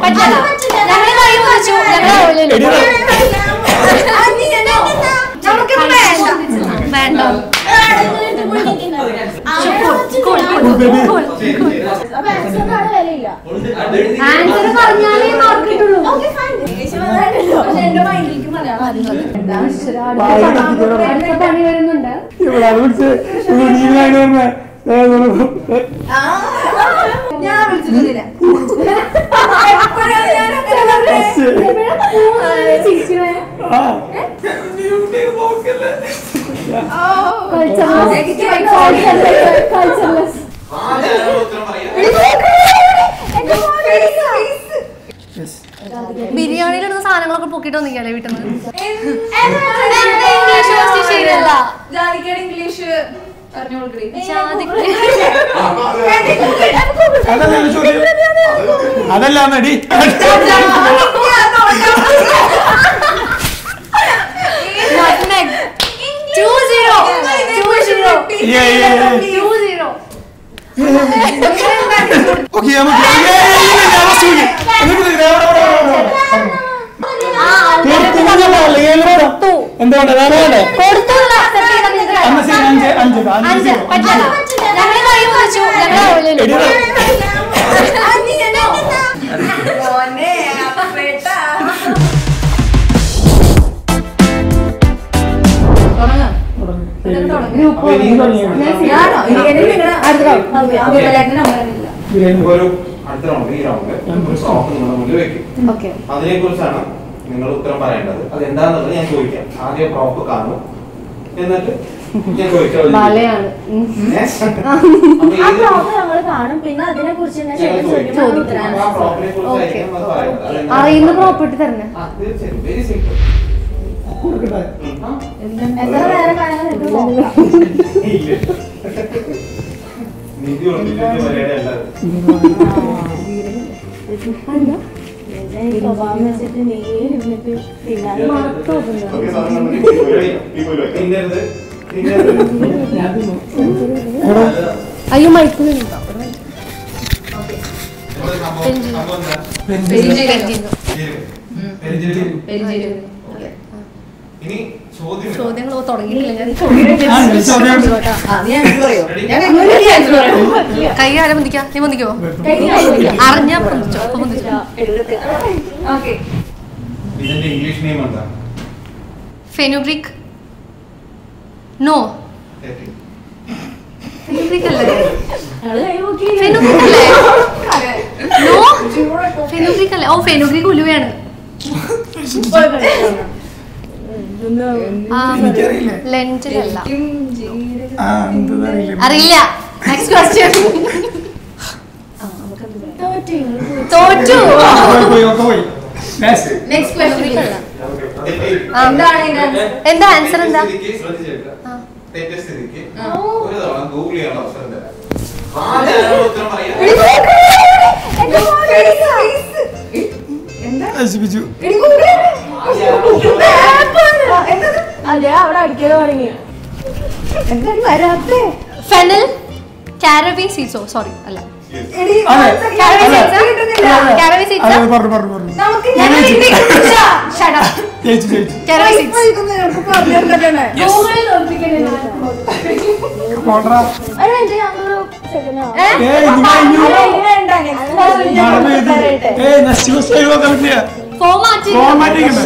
പറ്റില്ല ഞങ്ങള് കൈ മുറിച്ചു ഞങ്ങള് എടി, നമുക്ക് വേണ്ട വേണ്ട ആൻസർ പറഞ്ഞാലേ മാർക്ക് കിട്ടുള്ളൂ അടുത്ത പണി വരുന്നുണ്ട് ഇവിടെ അത് വിളിച്ച് നീനായിട്ട് പറഞ്ഞ ഞാൻ വിളിച്ചിട്ടില്ല ബിരിയാണിയിലിടുന്ന സാധനങ്ങളൊക്കെ പൊക്കിട്ട് വന്നിക്കല്ലേ വീട്ടിൽ നിന്ന് ശരിയല്ല ജാതിക്കയുടെ ഇംഗ്ലീഷ് പറഞ്ഞു കൊടുക്കണേ അതല്ല എന്റെ ചോദ്യം അതല്ല നടി ടു സീറോ ടു സീറോ ഏ, ഏ, ഏ. ടു സീറോ ഓക്കെ നമുക്ക് ഏ, ഏ, ഇല്ല, ഇല്ല, അവസ്ഥ ഇല്ല. എന്നിട്ട് ഇത് ഇവിടെ, ഇവിടെ, ഇവിടെ, ഇവിടെ. തീർത്ത് ഇങ്ങനെയല്ല, അല്ലെങ്കിൽ ഇവിടെ. എന്തുകൊണ്ട് വേറെ വേണ്ടേ കൊടുത്തുള്ള accept ചെയ്ത നിങ്ങൾക്ക് അന്ന് ശരി അഞ്ച് അഞ്ച് ഇതാ, അഞ്ച് അഞ്ച് zero. പറ്റില്ല ഞങ്ങള് കൈ മുറിച്ചു ഞങ്ങള് എടി, ഇവിടെ. മോനെ അപ്പേട്ടാ അപ്പൊ ഇനി തുടങ്ങിയോ? ഞാനോ ഇനി നിങ്ങളുടെ അടുത്ത നമ്പറില്ല ബിരിയാണി ഒരു അടുത്ത റൗണ്ട് ഈ റൗണ്ട് ഒരു സ്റ്റോക്ക് നിങ്ങളുടെ മുന്നിൽ വെക്കും ഓക്കെ അതിനെ കുറിച്ചാണ് നിങ്ങൾ ഉത്തരം പറയേണ്ടത് അത് എന്താണെന്നുള്ളത് ഞാൻ ചോദിക്കാം ആദ്യം പ്രോപ്പ് കാണും എന്നിട്ട് ഞാൻ ചോദിക്കാം മലയാണ് ഏ? അപ്പൊ ഏത് ഞങ്ങൾ കാണും പിന്നെ അതിനെ കുറിച്ച് തന്നെ ഞങ്ങൾ ചോദിക്കും. ചോദിക്കും അപ്പൊ ആ പ്രോപ്പിനെ കുറിച്ചായിരിക്കും അത് പറയുന്നത്. അതെന്താ? അറിയുന്ന പ്രോപ്പർട്ടി തരണേ ആ, തീർച്ചയായും വെരി സിമ്പിൾ കൊടുക്കട്ടെ എത്ര നേരം വേണമെങ്കിൽ ഇത് നോക്കാം നിധി ഉറപ്പിച്ചിട്ട് പരിപാടി അല്ലാതെ ഈ സ്വഭാവം വെച്ചിട്ട് നീ ഇരുന്നിട്ട് തിന്നാൻ തിന്നരുത് തിന്നരുത് അയ്യോ മൈക്കിൽ ഇനി ചോദ്യം ചോദ്യങ്ങൾ തുടങ്ങിയിട്ടില്ല ഞാൻ ആ, ഈ ചോദ്യം കൈ ആരെ പൊന്തിക്കാ നീ പൊന്തിക്കോ അറിഞ്ഞാ പൊന്തിച്ചോ അപ്പൊ പൊന്തിച്ചോ ഓക്കെ ഇതിന്റെ ഇംഗ്ലീഷ് നെയിം എന്താ ഫെനുഗ്രിക് നോ തെറ്റി. ഫെനുഗ്രിക് അല്ലേ ഞങ്ങള് കൈ നോക്കി ഫെനുഗ്രിക് അല്ലേ നോ ഫെനുഗ്രിക് അല്ലേ ഓ ഫെനുഗ്രിക് ഉലുവയാണ് ആ എനിക്കറിയില്ല ലെൻറ്റിലല്ല ആ എന്താ അറിയില്ല അറിയില്ല നെക്സ്റ്റ് ക്വസ്റ്റ്യൻ തോറ്റു പോയി, പോയി ഒക്കെ പോയി Next. നെക്സ്റ്റ് ക്വസ്റ്റ്യൻ തെറ്റി. ആ. എന്താണ് ഇതിന്റെ answer? എന്താ ആൻസർ എന്താ സ്ഥിതിക്ക് ശ്രദ്ധിച്ചേക്കുക. ആ. തെറ്റിയ സ്ഥിതിക്ക് ഒരു തവണ ഗൂഗിൾ ചെയ്യാനുള്ള അവസരം തരാം ആദ്യം ഉത്തരം പറയാം നശിപ്പിച്ചു അതെ അവിടെ അടിക്കല് തുടങ്ങി എന്താണ് വരാത്തേ ഫെനൽ കാരവി സീസോ സോറി അല്ല അതെ കാരവി അതെ. സീസ കാരവി സീസ അതെ പറഞ്ഞു പറഞ്ഞു പറഞ്ഞു നമുക്ക് ഞാൻ ജയിച്ചു. ജയിച്ചു ജയിച്ചു കാരവി സീസ പറഞ്ഞു തന്നിട്ടാണ് പോണ്ടറാ ഒരു മിനിറ്റ് ഞങ്ങള് second ആവാം. ഏ ഇത് കഴിഞ്ഞു മഴ പെയ്ത് ഏ നശിച്ചു സ്റ്റൈൽ നോക്കാൻ പറ്റില്ല ഫോം മാറ്റി ഫോൺ മാറ്റിക്കണ്ടേ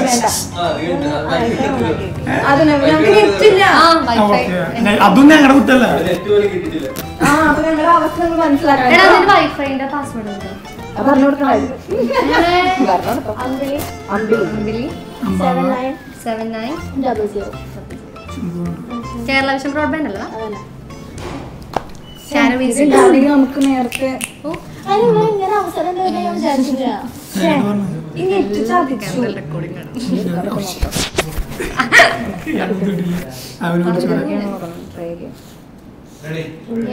അതിന് ഞങ്ങൾക്ക് നെറ്റില്ല ആ ആ, വൈഫൈ ഓക്കേ. അതൊന്നും ഞങ്ങളുടെ കുറ്റല്ല ആ അപ്പൊ ഞങ്ങളുടെ അവസ്ഥ നിങ്ങൾ എടാ മനസ്സിലാക്കണം അതിന് വൈഫൈന്റെ പാസ്വേഡ് ഉണ്ടോ പറഞ്ഞു കൊടുക്കണം Ambili Ambili seven nine seven nine double zero Kerala vision broadband അല്ല അതല്ല കാരവി സീസ ഇതാണെങ്കിൽ നമുക്ക് നേരത്തെ അതിന് ഇവിടെ ഇങ്ങനെ അവസരം തന്നെ ഞാൻ വിചാരിച്ചില്ല ഈ നെറ്റ് ചാദിച്ചു റെക്കോർഡിംഗ് ആണ് അവര് വിളിച്ചു Ready?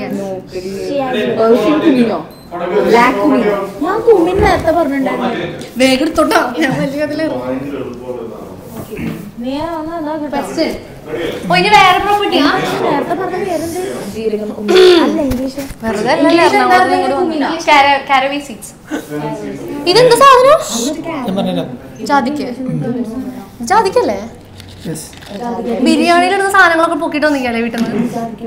ബ്ലാക്ക് കുമിനോ ഞാൻ കുമ്മിൻ നേരത്തെ പറഞ്ഞിട്ടുണ്ടായിരുന്നു വേഗം എടുത്തോട്ടോ ഞാൻ വലിയ അതില് നീ വന്നാ അതാ കിട്ടാം ക്വസ്റ്റ്യൻ ഓ ഇനി വേറെ പ്രോപ്പർട്ടിയാ നേരത്തെ പറഞ്ഞ പേരെന്ത് ജീരകം അല്ല ഇംഗ്ലീഷ് വെറുതെ അല്ലല്ലോ എറണാകുളത്ത് ഇങ്ങോട്ട് വന്നത്. കാര- കാരവേ സീഡ്സ് ഇതെന്താ സാധനം ഞാൻ പറഞ്ഞുതരാം ജാതിക്ക ജാതിക്കല്ലേ യെസ് ബിരിയാണിയിലിടുന്ന സാധനങ്ങളൊക്കെ പൊക്കിട്ട് വന്നിക്കല്ലേ വീട്ടിൽ നിന്ന്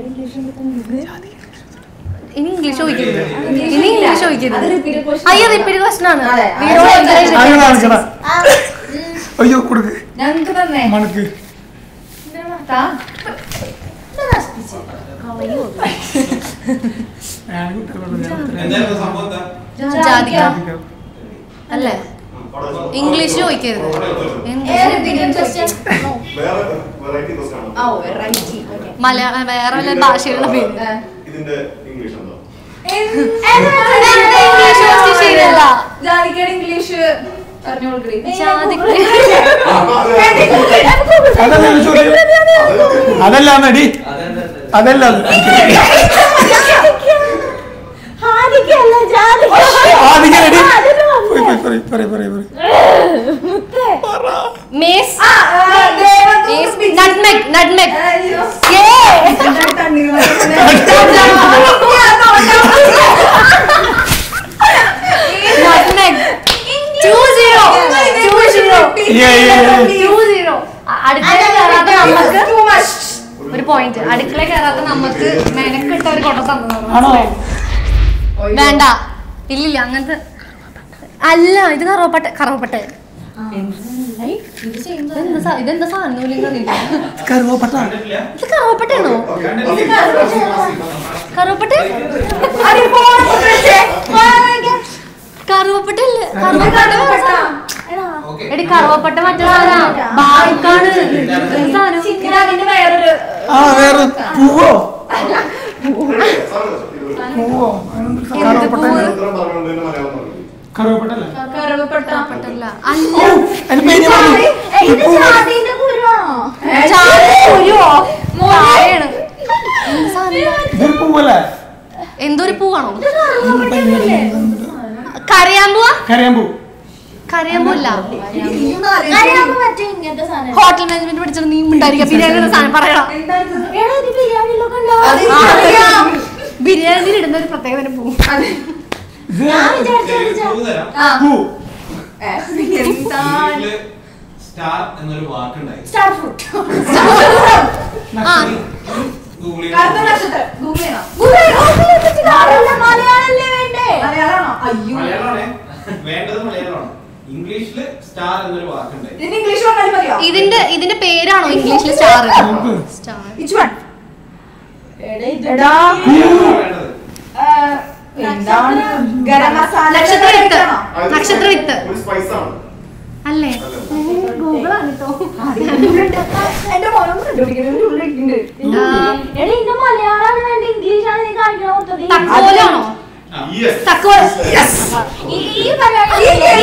ഇനി ഇംഗ്ലീഷ് ചോദിക്കരുത് ഇനി ഇംഗ്ലീഷ് ചോദിക്കരുത് അയ്യോ റിപ്പീറ്റ് ക്വസ്റ്റൻ ആണ് അതെ. We don't encourage അങ്ങനെ repeat കാണിക്കടാ questions. അയ്യോ കൊടുക്ക് ഞങ്ങക്ക് തന്നെ മണക്ക് എന്തായിരുന്നു സംഭവം എന്താ ജാതിക്ക അല്ലേ ഇംഗ്ലീഷ് ചോദിക്കരുത് എന്ത്? വേറെ വെറൈറ്റി ക്വസ്റ്റ്യൻ ആണ് ഓ വെറൈറ്റി മലയാള വേറെ വല്ല ഭാഷയുള്ള പേര് ഇതിന്റെ ഇംഗ്ലീഷ് എന്തോ ഇംഗ്ലീഷ് question ശരിയല്ല ജാതിക്കയുടെ ഇംഗ്ലീഷ് പറഞ്ഞു കൊടുക്കേ ജാതിക്ക അതല്ല ഇത് ചോദ്യം അതല്ല നടി അതല്ല അത്. ഹാരിക്കല്ല ജാതിക്ക ആദ്യം നടി അതിന് പോയി പോയി പറയ് പറയ് പറയ് പറയ് mace nutmeg nutmeg nutmeg two zero two zero Yeah, yeah, yeah. Two zero അടുക്കള കയറാത്ത നമ്മക്ക് ഒരു പോയിന്റ് അടുക്കള കയറാത്ത നമ്മക്ക് മെനക്കിട്ട ഒരു കൊട ആണോ തന്നു വേണ്ട ഇല്ലില്ല അങ്ങനത്തെ അല്ല ഇത് കറുവപ്പട്ട കറുവപ്പട്ട ഇതെന്താ സാ- ഇതെന്താ സാധനം പോലും അറിയില്ല കറുവപ്പട്ട കണ്ടിട്ടില്ല ഇത് കറുവപ്പട്ടയാണോ കറുവപ്പട്ട കറുവപ്പട്ടല്ലേ കറുവപ്പട്ട ഓക്കെ എടി കറുവപ്പട്ട മറ്റേ സാധനം ബായിക്കാണ് സാധനം അതിന്റെ വേറൊരു ആ വേറെ പൂവോ സാറേ, ഇത് പൂവോ എന്ത് പൂവ് ഉത്തരം പറഞ്ഞുകൊണ്ട് തന്നെ മലയാളം പറഞ്ഞു കറുവപ്പട്ടല്ലേ കറുവപ്പെട്ട പട്ടല്ല അല്ല അതിന് പേര് ഞാൻ പറഞ്ഞു ഇത് ജാതിന്റെ കുരുവാണോ ചായ കുരുവോ ചായയാണ് എന്ത് സാധനം? ഇതൊരു പൂവല്ലേ എന്തൊരു പൂവാണോ കരയാമ്പൂവാ കരയാമ്പൂ കരയാമ്പൂ അല്ല അറിയാമോ മറ്റേ ഇങ്ങനത്തെ സാധനം ഹോട്ടൽ മാനേജ്മെന്റ് പഠിച്ചിട്ട് നീ ഉണ്ടായിരിക്കാം ബിരിയാണി എന്ന സാധനം പറയണം എടാ ഇത് ബിരിയാണിയിലൊക്കെ ഉണ്ടാവും അറിയാം. ബിരിയാണിയിൽ ഇടുന്ന ഒരു പ്രത്യേക തരം പൂ ഇത് ഞാൻ വിചാരിച്ചു അത് ജാ- തരാം പൂ ഇംഗ്ലീഷില് സ്റ്റാർ എന്നൊരു വാക്കുണ്ടായി സ്റ്റാർ ഫ്രൂട്ട് ആ ഗൂഗിൾ കറുത്ത നക്ഷത്രം ഗൂഗിൾ ചെയ്യണം മലയാളല്ലേ വേണ്ടേ മലയാളമാണോ അയ്യോ മലയാളമാണേ വേണ്ടത് മലയാളമാണ് ഇംഗ്ലീഷില് സ്റ്റാർ എന്നൊരു വാക്കുണ്ടായി ഇതിന് ഇംഗ്ലീഷ് പറഞ്ഞാലും മതിയോ ഇതിന്റെ ഇതിന്റെ പേരാണോ ഇംഗ്ലീഷിൽ സ്റ്റാർ സ്റ്റാർ Which one? എടാ വേണ്ടത് ഏഹ്, എന്താണ് ഗരം മസാല നക്ഷത്ര വിത്ത് ആണോ? നക്ഷത്ര വിത്ത് ഒരു സ്പൈസ് ആണ് അല്ലേ ഗൂഗിളാണ് കേട്ടോ എന്റെ മോനും കണ്ടുപിടിക്കുന്നത് ഉള്ളിട്ടുണ്ട് എടാ ഇത് മലയാളമാണ് വേണ്ട ഇംഗ്ലീഷാണ് നീ കാണിക്കണ മൊത്തത്തിൽ തക്കോലാണോ യെസ് തക്കോൽ ഈ ഈ പരിപാടി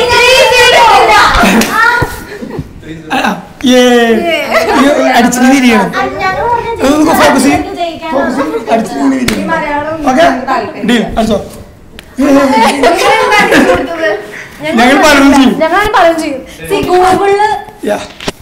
അടിച്ചിട്ട് തിരിയണം ഞങ്ങൾ നമുക്ക് focus ചെയ്യ്. ജയിക്കാൻ അടിച്ചിട്ട് ഈ തിരിയണം മലയാളം ഓക്കെ ഞങ്ങൾക്ക് താല്പര്യം. ഡീൽ അടിച്ചോ നിങ്ങളെന്താ അടിച്ചു കൊടുത്തത്? ഞങ്ങൾ പലതും ചെയ്യും ഞങ്ങൾ പറയും ചെയ്യും See, ഗൂഗിളില് യാ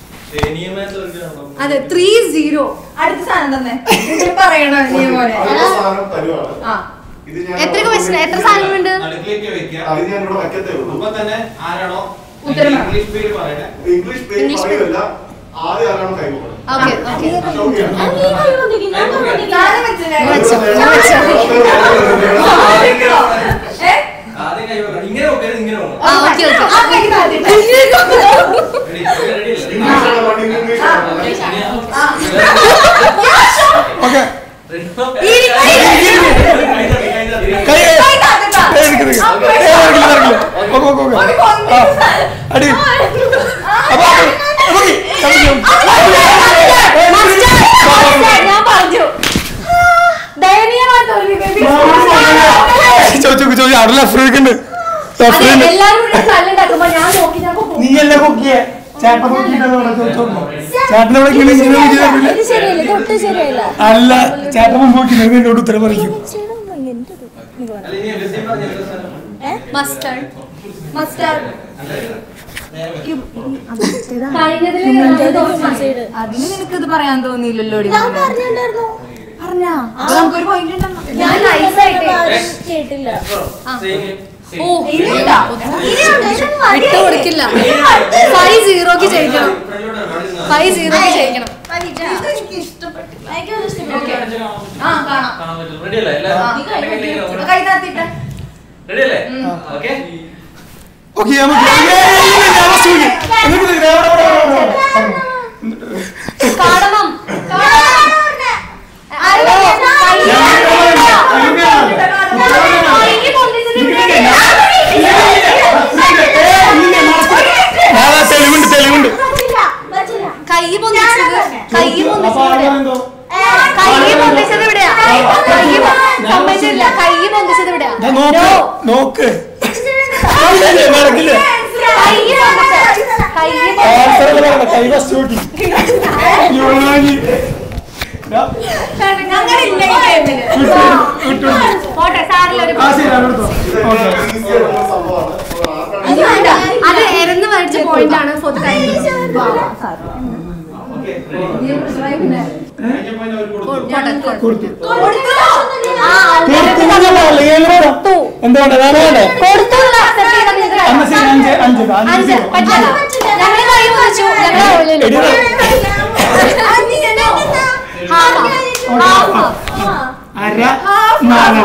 അതെ ത്രീ സീറോ അടുത്ത സാധനം തന്നെ ഇതിൽ പറയണോ നീ പോലെ അടുത്ത സാധനം തരുവാണ് ആ ഇത് ഞാൻ എത്ര ക്വസ്റ്റൻ എത്ര സാധനങ്ങളുണ്ട് നടുക്കിലേക്ക് വെക്കുക അത് ഞാൻ ഇവിടെ വയ്ക്കത്തേ ഉള്ളൂ അപ്പൊ തന്നെ ആരാണോ ഉത്തരം പറ. ഇംഗ്ലീഷ് പേര് പറയണേ ഇംഗ്ലീഷ് പേര് ഇംഗ്ലീഷ് പേര്. പറയുന്നില്ല ആദ്യം ആരാണോ കൈ പോകുന്നത് ഓക്കെ ഓക്കെ ഓക്കെയാണ് നീ കൈ കൊണ്ടിരിക്കും ഞാൻ കൊണ്ടിരിക്കും സാധനം വെച്ചില്ലേ? വെച്ചോ, ഞാൻ വെച്ചോ. ഏ? ആദ്യം കൈ വെക്കണം. ഇങ്ങനെ വെക്കരുത്, ഇങ്ങനെ വെക്കണം. ആ ഓക്കെ ഓക്കെ ആ കൈക്ക് താഴത്തിട്ട്. Ready? Okay, ready അല്ലേ? ഇംഗ്ലീഷ് ആ. ആണ്. ആ. Okay Ready? Okay. കൈ തട്ടി, കൈ തട്ടി. കൈ കൈ താഴത്തിട്ടാ. ഏ, എടുക്ക്, എടുക്ക്. ഏ, ഇറങ്ങില്ല, ഇറങ്ങില്ല. Okay, okay, okay. ഒരു കൊമ്പ്. ആ, അടി. അപ്പൊ, അപ്പൊ, ഓക്കെ. കളിക്കാം. ഞാൻ പറഞ്ഞു ദയനീയമായ തോൽവി, baby. ചോദിച്ചു ചോദിച്ചു അവിടെ ലെഫ്റ്റ് ഉണ്ട് ലെഫ്റ്റ് ഉണ്ട് എല്ലാരും കൂടി തല്ലുണ്ടാക്കുമ്പോ ഞാൻ നോക്കി ഞാൻ പോകും നീ അല്ലേ കൊക്കിയെ ചേട്ടൻ നോക്കിയിട്ടാണ് ഇവിടെ ചോദിച്ചോളൂ ചേട്ടൻ ഇവിടെ ഇങ്ങനെ ഇങ്ങനെ വിധി തരില്ല ഇത് ശരിയല്ല തൊട്ട് ശരിയല്ല അല്ല ചേട്ടൻ മുമ്പ് നോക്കി നിങ്ങൾ എന്നോട് ഉത്തരം പറയും ചെയ്യണം ഇങ്ങനെ അല്ല ഇനി എവിടെയും പറഞ്ഞ എന്താ സാധനം? മസ്റ്റർഡ് മസ്റ്റാർഡ് കഴിഞ്ഞതിൽ അതിന് നിനക്കിത് പറയാൻ തോന്നിയില്ലല്ലോ ഞാൻ പറഞ്ഞിട്ടുണ്ടായിരുന്നു പറഞ്ഞാ അപ്പൊ നമുക്കൊരു പോയിന്റ് ഉണ്ടെന്നോ ഞാൻ നൈസായിട്ട് കേട്ടില്ല Same, same. ഓ ഇനിയുണ്ടോ? വിട്ടു കൊടുക്കില്ല ഫൈവ് സീറോക്ക് ജയിക്കണം ഫ്രണ്ടിലോട്ട് വരണം, അവിടെ ഇരുന്നാ. ഫൈവ് സീറോക്ക് ജയിക്കണം എനിക്ക് ഇഷ്ടപ്പെട്ടില്ല എനിക്ക് അത് ഇഷ്ടപ്പെട്ടു ആ കാണാം കാണാൻ പറ്റും. Ready അല്ലേ? എല്ലാവരും? ആ, കൈ കയ്യിലേക്ക് ഇപ്പൊ നോക്കണം. കൈ താത്തിട്ടെ Ready അല്ലേ? Okay? ഓക്കെ നമുക്ക് എന്നിട്ട് ഇവിടെ ഇവിടെ ഇവിടെ ഇവിടെ കാണണം തെളിവുണ്ട് തെളിവുണ്ട് കൈ പൊന്തിച്ചത് കൈ അപ്പൊ പൊന്തിച്ചത് ആളുകൾ എന്തോ കൈ പൊന്തിച്ചത് എവിടെയാ കൈ സമ്മതിച്ചില്ല കൈ പൊന്തിച്ചത് എവിടെയാ ഞാൻ നോക്ക് No. നോക്ക് ഇല്ല, നടക്കില്ല കൈ പൊന്തിച്ചത് കൈ ആൾക്കാരെ പറയണ്ട കൈ ഫസ്റ്റ് കൂട്ടി യുവാനി. ദാ, ഞങ്ങളില്ല ഈ ഗെയിമില് വിട്ടു, വിട്ടു. പോട്ടെ സാറിൽ ഒരു ആ ശരി അതെടുത്തോ ഓക്കെ ഈസി ആയിട്ടുള്ള സംഭവമാണ് അപ്പോൾ ആർക്കാണ് അത് വേണ്ട. അത് എരന്ന് മേടിച്ച പോയിന്റ് ആണ് ഫോർ ടൈം Okay, ready? കഴിഞ്ഞ point അവര് കൊടുത്തു. കൊടുത്തു ആ കൊടുത്തു ഏഴ് എന്തുകൊണ്ട് വേറെ വേണ്ടേ കൊടുത്തുള്ള accept ചെയ്ത നിങ്ങൾ അന്ന് ശരി അഞ്ച് അഞ്ച് അഞ്ച് അഞ്ച് zero. പറ്റില്ല ഞങ്ങൾ കൈ പൊന്തിച്ചു ഞങ്ങൾ എടി, അര നാലര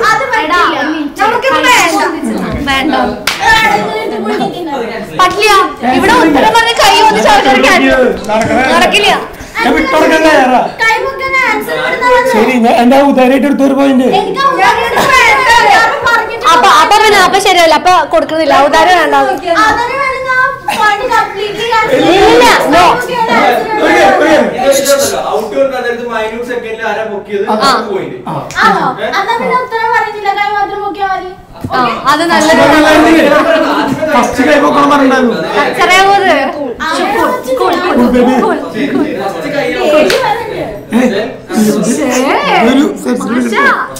വേണ്ട പറ്റില്ല ഇവിടെ ഉത്തരം പറഞ്ഞ് കൈ പൊന്തിച്ച് ആൾക്കാർ നടക്കണേ. നടക്കില്ല ഞാൻ വിട്ടുകൊടുക്കല്ലേ ഏറ കൈമുക്കാൻ ആൻസർ ശരി ഞാൻ എന്റെ ഉദാഹരണമായിട്ട് എടുത്തൊരു പോയിന്റ് എനിക്ക് പറഞ്ഞിട്ട് അപ്പൊ അപ്പൊ പിന്നെ അപ്പൊ ശരിയല്ല അപ്പൊ കൊടുക്കുന്നില്ല ഉദാഹരണം വേണ്ട അതിന് വേണമെങ്കിൽ ആ point completely answer ഇല്ല, no. കൈമുക്കാൻ answer ഒരു കാര്യം, ഒരു കാര്യം. ഇത് ഇതുണ്ടല്ലോ, outdoor അതായത് minute second ല് ആരാ പൊക്കിയത് ആ. അത് point. ആ. ആണോ എന്നാ പിന്നെ ഉത്തരം പറഞ്ഞില്ല കൈ മാത്രം നോക്കിയാൽ മതി ആ അത് നല്ലത് ഫസ്റ്റ് കൈ പൊക്കണം പറഞ്ഞിട്ടുണ്ടായിരുന്നു ചെറിയ പോത് First കൈ ഏഴ് വരണ്ട് ഒരു സെൻസിറ്റീവ്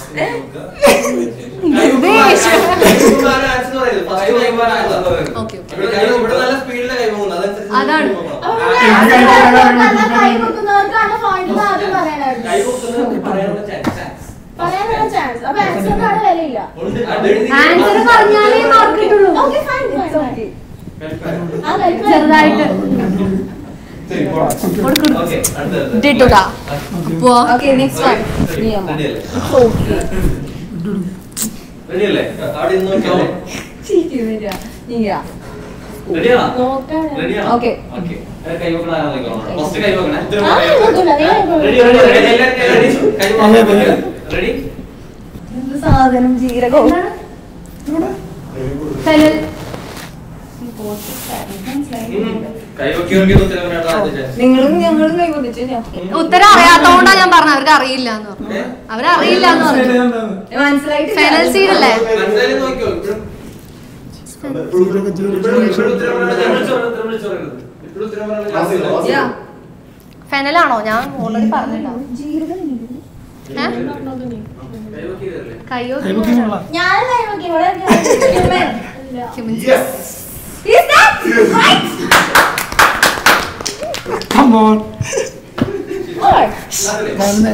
കൈമുക്കാണ് answer പറയുന്നത്. First കൈമുക്കാണ് answer പറയുന്നത്. ഓക്കെ ഓക്കെ ഇവിടെ കൈ- ഇവിടെ നല്ല സ്പീഡിൽ കൈ പോകുന്നത് അതനുസരിച്ച് അതാണ്. നോക്കണം. അപ്പൊ എനിക്ക് പിന്നെ കൈ പൊക്കാൻ നല്ല അറിയില്ല. കൈ വെക്കുന്നവർക്കാണ് പോയിന്റ് ആദ്യം പറയാനായിരുന്നു കൈ പൊക്കുന്നവർക്ക് പറയാനുള്ള chance, chance. പറയാനുള്ള ചാൻസ് അപ്പൊ ആൻസറിന് അവിടെ വിലയില്ല ഉണ്ട്. അത് എഴുതി ആൻസർ പറഞ്ഞാലേ മാർക്ക് കിട്ടുള്ളൂ ഓക്കെ ഫൈൻ ആ ലൈഫ് ചെറുതായിട്ട് ശരി, പോടാ. Okay, അടുത്ത, അടുത്ത. ഇട്ടിട്ടുടാ അപ്പോ ഓക്കെ നെക്സ്റ്റ് വൺ Ready? നിയമം Ready അല്ലേ? Ready അല്ലേ? അവിടെ ഇരുന്ന് നോക്കിയാലേ. Ready ആണോ? Ready ആണോ? Okay. Okay. ഏ, കൈ വെക്കണ ആരാ നോക്കണം. First കൈ വെക്കണേ. ആ നോക്കൂല നീ Ready, ready, ready. എല്ലാവരും കൈ ready? കൈ വെക്കണം. Ready? സാധനം ജീരകവും ഫെനൽ ഉം. കൈ വെക്കി നോക്കി ഉത്തരം പറയാനുള്ള ആദ്യ chance. നിങ്ങളും ഞങ്ങളും കൈ പൊന്നിച്ചു ഞാൻ ഉത്തരം അറിയാത്തോണ്ടാ ഞാൻ പറഞ്ഞത് അവർക്ക് അറിയില്ല എന്ന് പറഞ്ഞു അവരറിയില്ല എന്ന് പറഞ്ഞു മനസ്സിലായിട്ടില്ല ഫെനൽ സീഡ് അല്ലേ മനസ്സിലായി നോക്കിയോ? ഇപ്പഴും- ഇപ്പഴും- ഇപ്പഴും ഉത്തരം പറയാനുള്ള chance. വിളിച്ച് പറയരുത്, ഉത്തരം വിളിച്ച് പറയരുത്. ഇപ്പഴും ഉത്തരം പറയാനുള്ള chance ഇല്ല. Yeah. ഫെനലാണോ ഞാൻ ഓൾറെഡി പറഞ്ഞിട്ടുണ്ടോ ഏ? കൈ വെക്കിയതല്ലേ? കയ്യോ കൈ പൊക്കിങ്ങളാ ഞാൻ കൈ നോക്കി ഇവിടെ ഇരിക്കുന്നു. Yes. Is that right? Come on. അതല്ലേ?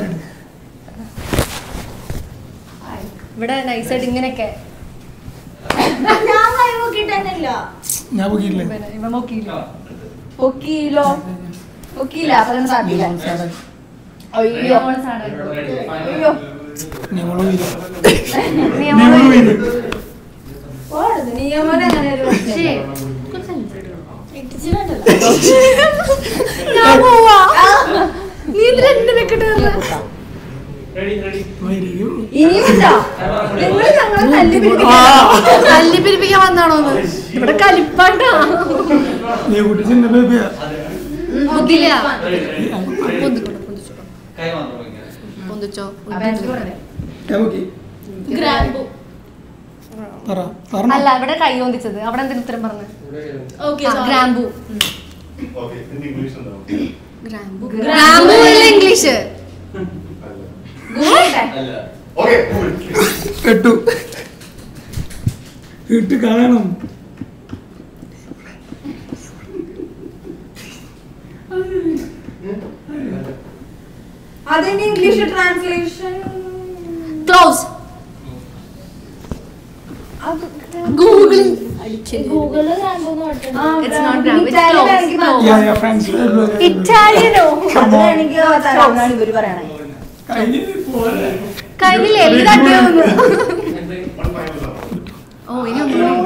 ഇവിടെ നൈസായിട്ട് ഇങ്ങനെയൊക്കെ ഞാൻ കൈ നോക്കിയിട്ട് തന്നെ ഇല്ല ഞാൻ പൊക്കിയില്ലേ ഇവനെ- ഇവൻ നോക്കിയില്ല പൊക്കിയില്ലോ പൊക്കിയില്ല അപ്പൊ സാധിക്കില്ല അയ്യോ അയ്യോ ഞങ്ങളോ ഇല്ല നിയമം ഞങ്ങളോ ഇല്ല പോടത്. നിയമം അങ്ങനെ ഒരു ശരി. ഇട്ടിച്ചിട്ടുണ്ടല്ലോ. ഞാൻ പോവാ നീ ഇതിൽ എന്റെ വെക്കിട്ട് Ready, ready. വൈരിയും ഇനിയുണ്ടോ നിങ്ങൾ ഞങ്ങളെ തല്ലി പിടിപ്പിക്കാൻ തല്ലി പിരിപ്പിക്കാൻ വന്നാണോന്ന് ഇവിടെ കലിപ്പാണ്ടാ നീ കുട്ടി ചിന്ന ബേബിയാ ബുദ്ധിയില്ല Ready, ready. Ready. പൊന്തിക്കോട്ടെ പൊന്തിച്ചോ കൈ മാത്രം വെക്കുക. പൊന്തിച്ചോ ഞാൻ പൊക്കി ഗ്രാമ്പു. പറ പറഞ്ഞോ അല്ല ഇവിടെ കൈ പൊന്തിച്ചത് അവിടെ എന്തിനു ഉത്തരം പറഞ്ഞു Okay, sorry. ഗ്രാമ്പു Okay, ഇതിന്റെ ഇംഗ്ലീഷ് എന്താവും? ഗ്രാമ്പു ഗ്രാമ്പു അല്ല ഇംഗ്ലീഷ് അല്ല. ഗൂഗിൾ അല്ല. Okay, move it. കെട്ടു ഇട്ട് കളയണം അതിന്റെ ഇംഗ്ലീഷ് ട്രാൻസ്ലേഷൻ ക്ലോസ് ഗൂഗിൾ ഗൂഗിളിൽ രണ്ടൂന്ന് വട്ടം It's not gram, it's close. Close. Yeah, yeah, friends. ഇറ്റാലിയനോ അത് എനിക്ക് തരാമെന്നാണ് ഇവര് പറയണേ കഴിഞ്ഞില്ലേ എല്ലി തട്ടിയോന്ന് ഓ ഇനി ഒന്നും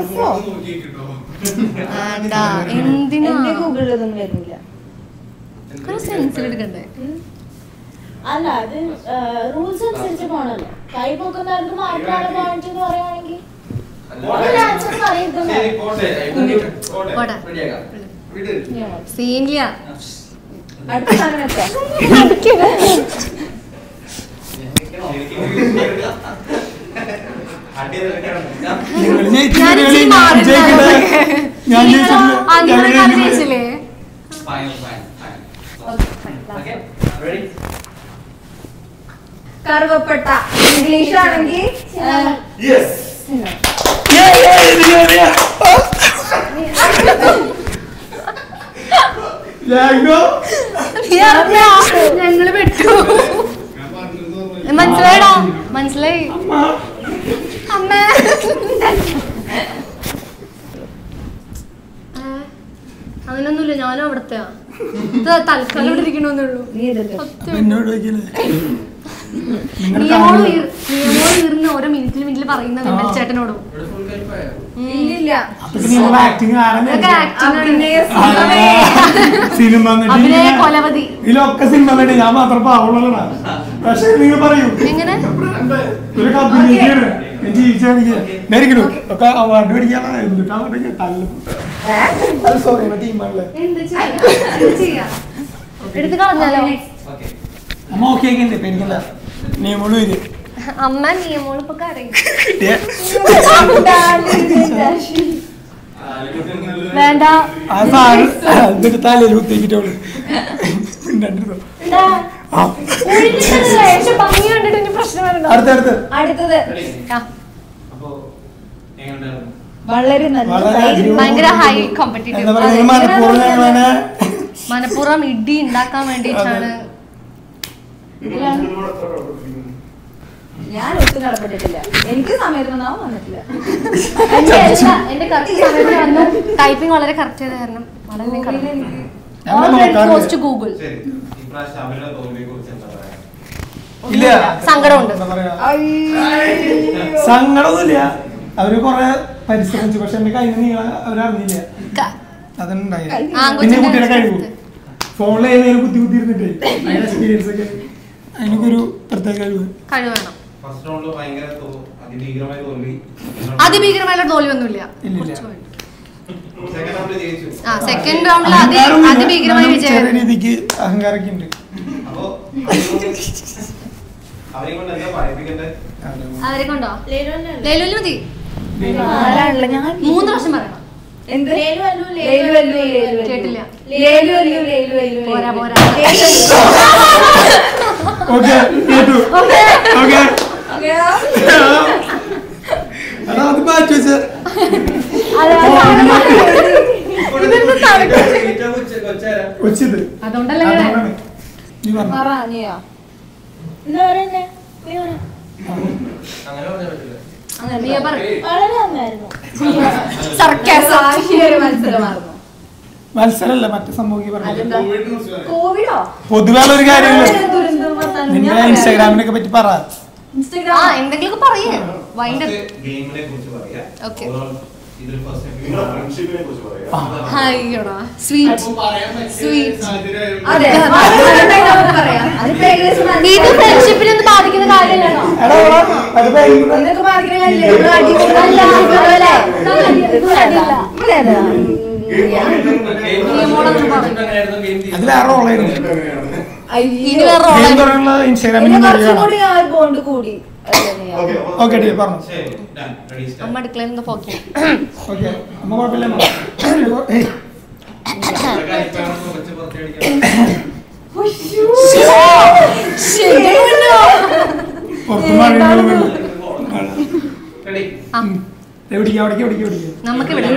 വേണ്ട എന്തിനാ എന്റെ ഗൂഗിളിൽ ഒന്നും വരുന്നില്ല ഒരു സെൻസിൽ എടുക്കണ്ടേ അല്ല അത് റൂൾസ് അനുസരിച്ച് പോണല്ലോ കൈ പൊക്കുന്നവർക്ക് മാത്രമാണ് പോയിന്റ് എന്ന് പറയുവാണെങ്കിൽ ഒരു ആൻസർ പറയുന്നത് ശരി, പോട്ടെ. പോട്ടെ. പോട്ടെ. റെഡിയാക്കാം. വിട്. സീനിയ അടുത്ത സാധനം എത്താം എനിക്ക് അടി നിൽക്കണം. ഞാൻ- നിങ്ങൾ ജയിച്ചു ഞാൻ കളി, ഇച്ചിരി ഞാൻ മാറി ജയിക്കട്ടെ. ഞാൻ നിങ്ങളോ? ജയിച്ചിട്ടില്ല. ആ, നിങ്ങൾ ഞാൻ കളി ജയിച്ചിട്ടില്ല. ജയിച്ചില്ലേ Fine, fine, fine. Okay, ready? കറുവപ്പട്ട ഇംഗ്ലീഷ് ആണെങ്കിൽ Yes. Yeah, yeah, yeah, yeah. ജാഗോ. ഞങ്ങള് പെട്ടു മനസ്സിലായടാ മനസ്സിലായി അമ്മ. അമ്മ അങ്ങനൊന്നുമില്ല ഞാനും അവിടത്തെയാ ഇത് തൽക്കാലം ഇവിടെ ഇരിക്കണമെന്നേ ഉള്ളൂ നീ എതിർക്കും സത്യം. എന്നോട് ചോദിക്കില്ലേ നിങ്ങൾ നിയമോട് കാണുന്നത്. ഉയർ- നിയമോട് ഉയർന്ന് ഓരോ മിനിറ്റിൽ മിനിറ്റിൽ പറയുന്ന വിമൽ ചേട്ടനോടും ഇവിടെ full കരിപ്പായോ? ഇല്ലില്ല അപ്പൊ നിങ്ങൾ ആക്ടിങ് ആരാണ് ഇതൊക്കെ acting ആണ്. സിനിമ അഭിനയ കൊലവതി ഇതിലൊക്കെ സിനിമ നടി ഞാൻ മാത്രം പാവുള്ളതാണ് പക്ഷെ നിങ്ങൾ പറയൂ എങ്ങനെ ഇവരൊക്കെ അഭിനയിക്കാണ് ഞാൻ ജീവിച്ചാണെങ്കിൽ ഒക്കെ അവാർഡ് മേടിക്കാനാണ് എന്നിട്ട് അവിടെ തല്ലും സോറി എന്റെ ടീമാണല്ലേ എന്ത് ചെയ്യാ? എന്ത് ചെയ്യാ? എടുത്ത് കളഞ്ഞാലോ Okay. അമ്മ ഓക്കെ ഒക്കെ ഉണ്ട് പേടിക്കണ്ട നിയമോള് വരും അമ്മ നിയമോള് ഇപ്പൊ കരയും കിട്ടിയ വേണ്ട ആ സാറ് എന്നിട്ട് തലയിൽ കുത്തിക്കിട്ടോളൂ മിണ്ടാണ്ടിരുന്നോ. ആ ഒഴിഞ്ഞിട്ടല്ലേ? പക്ഷെ ഭംഗി കണ്ടിട്ട് ഇനി പ്രശ്നം വരണ്ട അടുത്തടുത്ത് അടുത്തത് Ready? ആ, അപ്പോ എങ്ങനെയുണ്ടായിരുന്നു? വളരെ വളരെ നല്ല അടിപൊളി. ഭയങ്കര ഹൈ എന്താ കോമ്പറ്റീറ്റീവ് പറയുക മനഃപൂർവ്വം ഞങ്ങളെ മനഃപൂർവ്വം ഇടി ഉണ്ടാക്കാൻ വേണ്ടിയിട്ടാണ് ഞാൻ ഒട്ടും കടപ്പെട്ടിട്ടില്ല എനിക്ക് സമയത്തിനൊന്നും വന്നിട്ടില്ല എന്റെ എല്ലാ എന്റെ കറക്റ്റ് സമയത്ത് വന്നു ടൈപ്പിംഗ് വളരെ കറക്റ്റ് ചെയ്ത കാരണം വളരെ correct. ഞങ്ങൾ All credit goes to നോക്കാറില്ല Google. ശരി. ഇപ്രാവശ്യം അവരുടെ തോൽവിയെ കുറിച്ച് എന്താ പറയാ ഇല്ല സങ്കടമുണ്ട്. എന്താ പറയാ സങ്കടമൊന്നുമില്ല അവര് കൊറേ പരിശ്രമിച്ചു പക്ഷെ എന്റെ കയ്യിൽ നീള അവരറിഞ്ഞില്ല ക- അതുണ്ടായി ആൺകൊച്ചിന്റെ പിന്നെ കുട്ടിയുടെ കഴിവ് അടുത്ത്. ഫോണിൽ ഏതെങ്കിലും കുത്തി കുത്തി ഇരുന്നിട്ടേ അതിന്റെ എക്സ്പീരിയൻസ് ഒക്കെ എനിക്കൊരു പ്രത്യേക കഴിവ് കഴിവ് വേണം ഫസ്റ്റ് റൗണ്ടിൽ ഭയങ്കര തോ- അതിഭീകരമായ തോൽവി അതിഭീകരമായിട്ടുള്ള തോൽവിയൊന്നുമില്ല ഇല്ലില്ല. കുറച്ച് പോയി. സെക്കൻഡ് റൗണ്ടിൽ ജയിച്ചു ആ സെക്കൻഡ് റൗണ്ടിൽ അതി അഹങ്കാരമൊന്നുമില്ല. അതിഭീകരമായ എന്നാലും ചെറിയ വിജയം രീതിക്ക് അഹങ്കാരമൊക്കെ ഉണ്ട് അപ്പോ അവരെ കൊണ്ട് എന്താ പറയിപ്പിക്കണ്ടേ അവരെ കൊണ്ടോ ലേലുവല്ലേ? ലേലുവിന് മതി ആരാണല്ലോ ഞാൻ മൂന്ന് പ്രാവശ്യം പറയണം എന്ത് ലേലു അല്ലു, ലേലു ലേലു അല്ലു, ലേലു അല്ലു. കേട്ടില്ല. ലേലു അല്ലു, ലേലു അല്ലു, പോരാ ലേലു. പോരാ ഓക്കെ കേട്ടു ഓക്കെ ഓക്കെയോ? അതാ അത് മാറ്റി വെച്ച കൊച്ചിത് അതുകൊണ്ടല്ലേ അതുകൊണ്ടാണ്. നീ പറഞ്ഞു പറ നീയോ എന്താ പറയുന്നേ നീ പറ. അങ്ങനെ പറഞ്ഞാൽ പറ്റില്ല നീ പറ വളരെ നന്നായിരുന്നു സർക്കാസം സാക്ഷിയൊരു മത്സരമായിരുന്നു മത്സരമല്ല മറ്റു സംഭവിക്ക് പറഞ്ഞു അതെന്താ കോവിഡോ പൊതുവെ ഒരു കാര്യമില്ല ദുരന്തം വർത്താനം. നിന്റെ ഞാൻ ഇൻസ്റ്റാഗ്രാമിനൊക്കെ പറ്റി പറ ആ ഇൻസ്റ്റാഗ്രാം എന്തെങ്കിലുമൊക്കെ പറയേ വൈൻഡ് ഗെയിമിനെ കുറിച്ച് പറയാം Okay. Overall ഇതിൽ ഫസ്റ്റ് നിങ്ങളുടെ ഫ്രണ്ട്ഷിപ്പിനെ കുറിച്ച് പറയാം അയ്യോടാ സ്വീറ്റ് Sweet. അതെ അതുണ്ടെങ്കിൽ നമുക്ക് പറയാം അതിപ്പോ ഏകദേശം ഇത് ഫ്രണ്ട്ഷിപ്പിനൊന്നും ബാധിക്കുന്ന കാര്യമല്ലല്ലോ എടാ എടാ, അത് ഭയങ്കര- ഇതൊക്കെ ബാധിക്കുന്ന കാര്യമില്ല. ഇവിടെ അടികൂടല്ല, ഇതുപോലെ. അടിയില്ല. ഇവിടെ ഏതാ? അത് വേറെ റോളായിരുന്നു ഇനി അയ്യോ. വേറെ റോളായി എന്തുള്ള ഇൻസ്റ്റാഗ്രാമിൽ എന്നെ നിന്ന് കുറച്ചും കാണാം കൂടി ആ ബോണ്ട് കൂടി അല്ലേ നീ? ഓക്കെ ഓക്കെ ടീ പറഞ്ഞു ശരി done. Ready, start. അമ്മ അടുക്കളയിൽ നിന്ന് പോക്കി ഓക്കെ അമ്മ കുഴപ്പമില്ല അമ്മ. ഏയ്, ഇതൊക്കെ അടിപ്പാണ് കുറച്ച് പുറത്തടിക്കണം. പുറത്ത് മഴ റെഡി ആ എവിടേക്ക് അവിടേക്ക് എവിടേക്ക് എവിടേക്ക് നമുക്ക് ഇവിടെ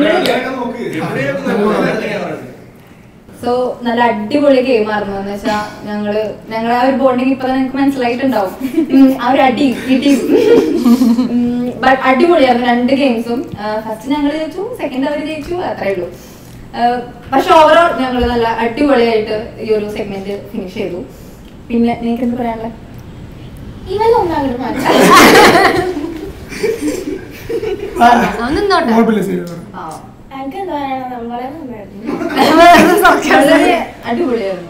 സോ നല്ല അടിപൊളി ഗെയിം ആയിരുന്നു എന്ന് വെച്ചാൽ ഞങ്ങള് ഞങ്ങളുടെ ആ ഒരു ബോണ്ടിങ് ഇപ്പൊ തന്നെ നിങ്ങൾക്ക് മനസ്സിലായിട്ടുണ്ടാവും ഉം, ആ ഒരു അടി ഇടിയും ബട്ട് അടിപൊളിയായിരുന്നു രണ്ട് ഗെയിംസും ഫസ്റ്റ് ഞങ്ങൾ ജയിച്ചു സെക്കൻഡ് അവർ ജയിച്ചു അത്രേ ഉള്ളൂ ആഹ് പക്ഷെ ഓവറോൾ ഞങ്ങൾ നല്ല അടിപൊളിയായിട്ട് ഈ ഒരു സെഗ്മെന്റ് ഫിനിഷ് ചെയ്തു പിന്നെ നിങ്ങൾക്ക് എന്ത് പറയാനുള്ളത് ഇവരൊന്നും അങ്ങോട്ട് മാറ്റി അവൻ നിന്നോട്ടെ കുഴപ്പമില്ല ശരി പറ. എനിക്ക് എന്താ പറയണത് നമ്മളെ നന്നായിരുന്നു വളരെ അടിപൊളിയായിരുന്നു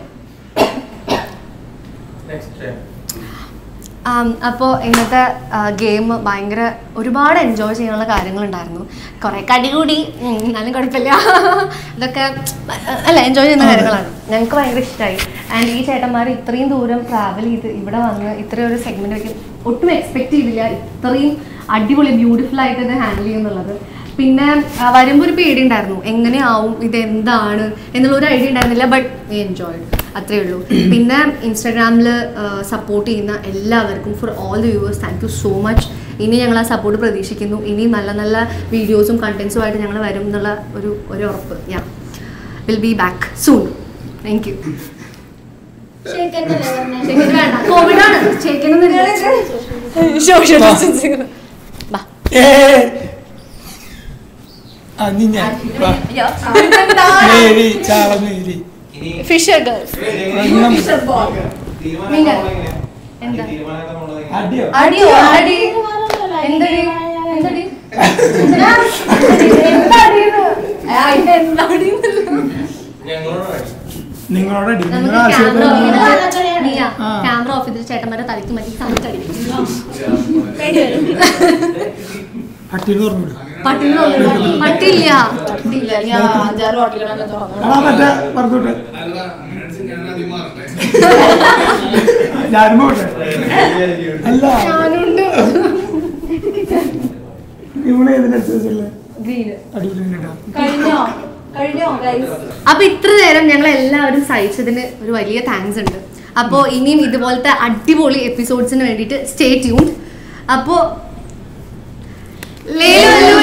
നെക്സ്റ്റ് അപ്പോൾ ഇന്നത്തെ ഗെയിം ഭയങ്കര ഒരുപാട് എൻജോയ് ചെയ്യാനുള്ള കാര്യങ്ങളുണ്ടായിരുന്നു കുറേ കടി കൂടി ഉം, എന്നാലും കുഴപ്പമില്ല ഇതൊക്കെ അഹ് അല്ല എൻജോയ് ചെയ്യുന്ന കാര്യങ്ങളാണ് ഞങ്ങൾക്ക് ഭയങ്കര ഇഷ്ടമായി ആൻഡ് ഈ ചേട്ടന്മാർ ഇത്രയും ദൂരം ട്രാവൽ ചെയ്ത് ഇവിടെ വന്ന് ഇത്രയും ഒരു സെഗ്മെന്റ് ഒക്കെ ഒട്ടും എക്സ്പെക്ട് ചെയ്തില്ല ഇത്രയും അടിപൊളി ബ്യൂട്ടിഫുൾ ആയിട്ട് ഇത് ഹാൻഡിൽ ചെയ്യുന്നുള്ളത് പിന്നെ ആ, വരുമ്പോൾ ഒരു പേടി ഉണ്ടായിരുന്നു എങ്ങനെയാവും ഇത് എന്താണ് എന്നുള്ള ഒരു ഐഡിയ ഉണ്ടായിരുന്നില്ല ബട്ട് വി എൻജോയ് അത്രേ ഉള്ളൂ പിന്നെ ഇൻസ്റ്റാഗ്രാമിൽ സപ്പോർട്ട് ചെയ്യുന്ന എല്ലാവർക്കും for all the viewers thank you so much ഇനി ഞങ്ങൾ ആ സപ്പോർട്ട് പ്രതീക്ഷിക്കുന്നു ഇനി നല്ല നല്ല വീഡിയോസും കണ്ടന്റ്സും ആയിട്ട് ഞങ്ങൾ വരും എന്നുള്ള ഒരു ഒരു ഉറപ്പ് yeah will be back soon thank you ശരിക്കല്ലേ പറഞ്ഞേ വേണ്ട കോവിഡ് ആണ് ചേക്കുന്നത് ഏയ്. ആ, നീ ഞാൻ. വാ. മേരി, ചാള മേരി. ഇനി ഫിഷർ ഗേൾസ് ഒന്നും നിങ്ങൾ. എന്താ? അടിയോ? അടിയോ അടി എന്തടി എന്തടി എന്താടി ഞങ്ങളോട് ready. നിങ്ങളോട് അടി നിങ്ങൾ നമുക്ക് ആവശ്യപ്പെട്ട് ക്യാമറ ആ. ക്യാമറ ഓഫ് ചെയ്തിട്ട് ചേട്ടന്മാരെ തലയ്ക്ക് മതി സമയത്ത് അടിക്കും പട്ടിയിൽ തുറന്നു പട്ടിന് തോന്നുന്നു. പട്ടിയില്ല പറ്റില്ല ഞാൻ അഞ്ചാറ് ഹോട്ടലുകളൊക്കെ തുറന്നു എടാ മറ്റേ പറഞ്ഞോട്ടെ ഞാനും പോട്ടെ അല്ല ഞാനുണ്ട് ഇവിടെ ഏതിനനുസരിച്ചല്ലേ ഗ്രീന് അടിപൊളി കേട്ടോ കഴിഞ്ഞോ കഴിഞ്ഞോ ഗൈസ് അപ്പൊ ഇത്ര നേരം ഞങ്ങൾ എല്ലാവരും സഹിച്ചതിന് ഒരു വലിയ താങ്ക്സ് ഉണ്ട് അപ്പോൾ ഇനിയും ഇതുപോലത്തെ അടിപൊളി എപ്പിസോഡ്സിന് വേണ്ടിയിട്ട് സ്റ്റേ ട്യൂൺ അപ്പോൾ ലേലു